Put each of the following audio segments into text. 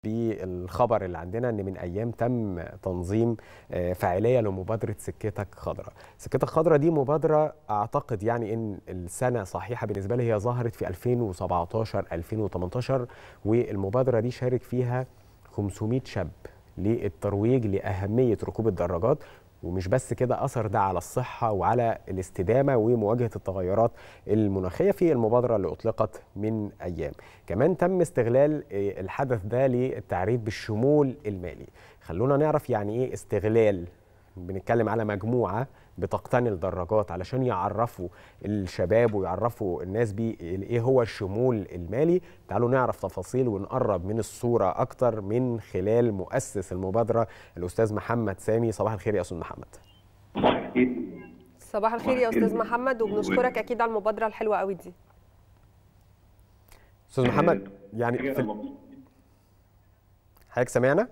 بالخبر اللي عندنا ان من ايام تم تنظيم فاعليه لمبادره سكتك خضراء. سكتك خضراء دي مبادره اعتقد يعني ان السنه صحيحه بالنسبه لي هي ظهرت في 2017 2018 والمبادره دي شارك فيها 500 شاب للترويج لاهميه ركوب الدراجات ومش بس كده اثر ده على الصحه وعلى الاستدامه ومواجهه التغيرات المناخيه في المبادره اللي اطلقت من ايام كمان تم استغلال الحدث ده للتعريف بالشمول المالي خلونا نعرف يعني ايه استغلال بنتكلم على مجموعه بتقتني الدراجات علشان يعرفوا الشباب ويعرفوا الناس بيه ايه هو الشمول المالي تعالوا نعرف تفاصيل ونقرب من الصوره اكتر من خلال مؤسس المبادره الاستاذ محمد سامي صباح الخير يا استاذ محمد صباح الخير يا استاذ محمد وبنشكرك اكيد على المبادره الحلوه قوي دي استاذ محمد يعني في حضرتك سمعنا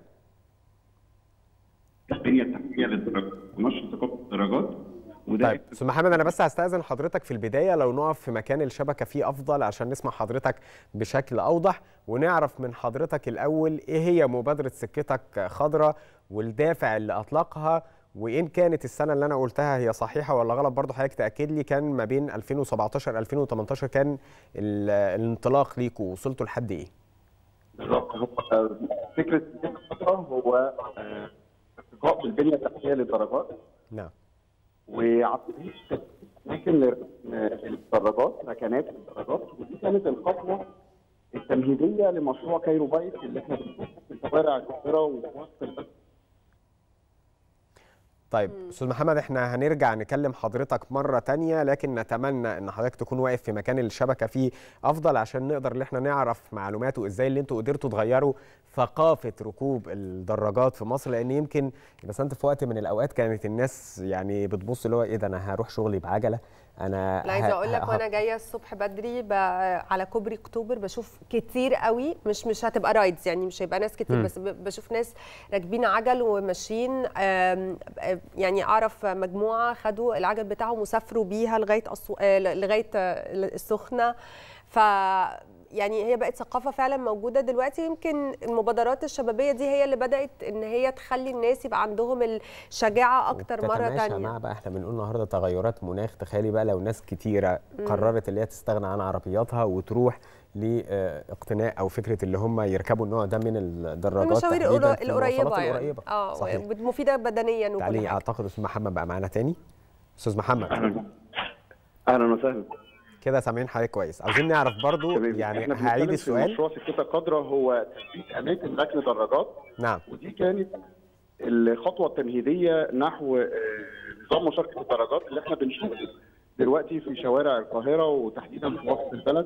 البنيه التحتيه للدرجات ونشر ثقافه الدرجات وده طيب استاذ محمد انا بس هستاذن حضرتك في البدايه لو نقف في مكان الشبكه فيه افضل عشان نسمع حضرتك بشكل اوضح ونعرف من حضرتك الاول ايه هي مبادره سكتك خضراء والدافع اللي اطلقها وان كانت السنه اللي انا قلتها هي صحيحه ولا غلط برضه حضرتك تاكد لي كان ما بين 2017 2018 كان الانطلاق ليكوا وصلتوا لحد ايه؟ بالظبط فكره الخطره هو ارتقاء بالبنيه التحتيه للدرجات نعم وعطيه اماكن للدرجات مكانات الدرجات ودي كانت الخطوه التمهيديه لمشروع كايرو بايت اللي احنا بنشوفه في شوارع القاهره وفي وسط البلد طيب استاذ محمد احنا هنرجع نكلم حضرتك مره تانية لكن نتمنى ان حضرتك تكون واقف في مكان الشبكه فيه افضل عشان نقدر ان احنا نعرف معلومات وازاي اللي انتوا قدرتوا تغيروا ثقافه ركوب الدراجات في مصر لان يمكن بس انت في وقت من الاوقات كانت الناس يعني بتبص اللي هو ايه ده انا هروح شغلي بعجله انا لا عايزه اقول لك وانا جايه الصبح بدري على كوبري اكتوبر بشوف كتير قوي مش مش هتبقى رايدز يعني مش هيبقى ناس كتير م. بس بشوف ناس راكبين عجل وماشيين يعني اعرف مجموعه خدوا العجل بتاعهم وسافروا بيها لغايه أصو... لغايه السخنه ف يعني هي بقت ثقافه فعلا موجوده دلوقتي يمكن المبادرات الشبابيه دي هي اللي بدات ان هي تخلي الناس يبقى عندهم الشجاعه اكتر مره ثانيه مع بقى احنا بنقول النهارده تغيرات مناخ تخيلي بقى لو ناس كتيره قررت اللي هي تستغنى عن عربياتها وتروح لاقتناء او فكره اللي هم يركبوا النوع ده من الدراجات المشاوير القريبه يعني القريبه اه مفيده بدنيا وكل حاجه اعتقد استاذ محمد بقى معانا تاني استاذ محمد اهلا وسهلا كده سامعين حضرتك كويس عاوزين نعرف برضو يعني هعيد السؤال مشروع سكتة خضراء هو تثبيت اماكن ركن دراجات نعم ودي كانت الخطوه التمهيديه نحو نظام مشاركه الدراجات اللي احنا بنشوفه دلوقتي في شوارع القاهره وتحديدا في وسط البلد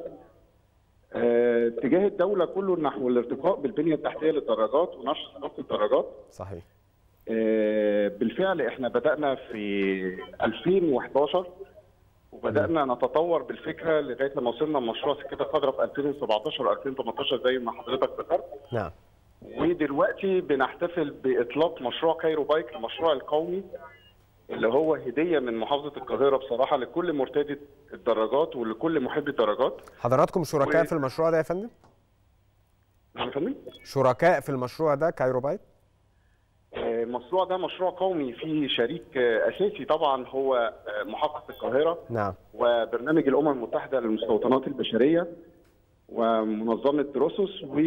اه اتجاه الدوله كله نحو الارتقاء بالبنيه التحتيه للدراجات ونشر ثقافه الدراجات صحيح اه بالفعل احنا بدانا في 2011 وبدانا نتطور بالفكره لغايه لما وصلنا لمشروع سكته خضراء في 2017 و2018 زي ما حضرتك ذكرت. نعم. ودلوقتي بنحتفل باطلاق مشروع كايرو بايك المشروع القومي اللي هو هديه من محافظه القاهره بصراحه لكل مرتدي الدراجات ولكل محبي الدراجات. حضراتكم شركاء و... في المشروع ده يا فندم؟ نعم يا فندم؟ شركاء في المشروع ده كايرو بايك؟ المشروع ده مشروع قومي فيه شريك اساسي طبعا هو محافظه القاهره نعم وبرنامج الامم المتحده للمستوطنات البشريه ومنظمه روسوس و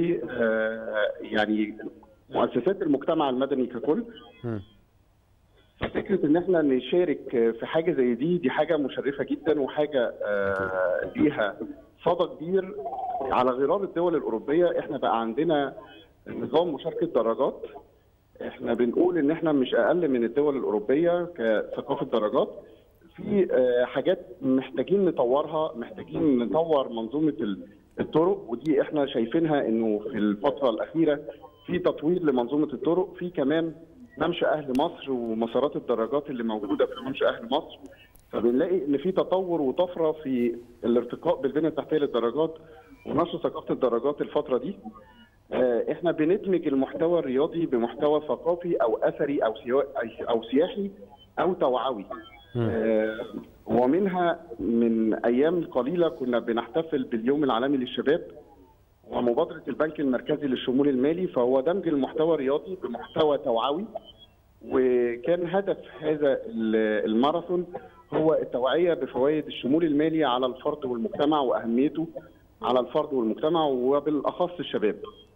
يعني مؤسسات المجتمع المدني ككل م. ففكره ان احنا نشارك في حاجه زي دي دي حاجه مشرفه جدا وحاجه ليها صدى كبير على غرار الدول الاوروبيه احنا بقى عندنا نظام مشاركه درجات احنا بنقول ان احنا مش اقل من الدول الاوروبيه كثقافه درجات في حاجات محتاجين نطورها محتاجين نطور منظومه الطرق ودي احنا شايفينها انه في الفتره الاخيره في تطوير لمنظومه الطرق في كمان ممشى اهل مصر ومسارات الدراجات اللي موجوده في ممشى اهل مصر فبنلاقي ان في تطور وطفره في الارتقاء بالبنيه التحتيه للدراجات ونشر ثقافه الدراجات الفتره دي احنا بندمج المحتوى الرياضي بمحتوى ثقافي او اثري او او سياحي او توعوي آه ومنها من ايام قليله كنا بنحتفل باليوم العالمي للشباب ومبادره البنك المركزي للشمول المالي فهو دمج المحتوى الرياضي بمحتوى توعوي وكان هدف هذا الماراثون هو التوعيه بفوائد الشمول المالي على الفرد والمجتمع واهميته على الفرد والمجتمع وبالاخص الشباب.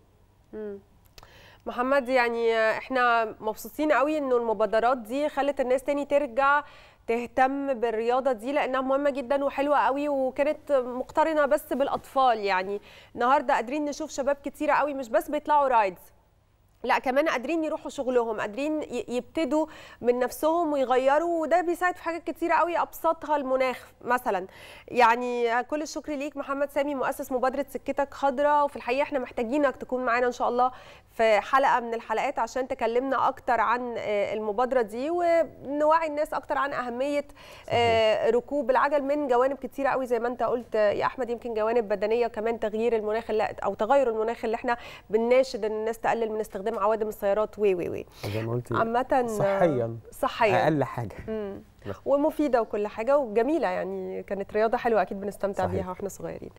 محمد يعني احنا مبسوطين قوي انه المبادرات دي خلت الناس تاني ترجع تهتم بالرياضه دي لانها مهمه جدا وحلوه قوي وكانت مقترنه بس بالاطفال يعني النهارده قادرين نشوف شباب كتيره قوي مش بس بيطلعوا رايدز لا كمان قادرين يروحوا شغلهم قادرين يبتدوا من نفسهم ويغيروا وده بيساعد في حاجات كتيره قوي ابسطها المناخ مثلا يعني كل الشكر ليك محمد سامي مؤسس مبادره سكتك خضراء وفي الحقيقه احنا محتاجينك تكون معانا ان شاء الله في حلقه من الحلقات عشان تكلمنا اكتر عن المبادره دي ونوعي الناس اكتر عن اهميه صحيح. ركوب العجل من جوانب كتيره قوي زي ما انت قلت يا احمد يمكن جوانب بدنيه وكمان تغيير المناخ اللي او تغير المناخ اللي احنا بنناشد ان الناس تقلل من استخدام استخدام عوادم السيارات وي وي وي زي ما قلتي عامة صحيا صحيا اقل حاجه مم. ومفيده وكل حاجه وجميله يعني كانت رياضه حلوه اكيد بنستمتع صحيح. بيها واحنا صغيرين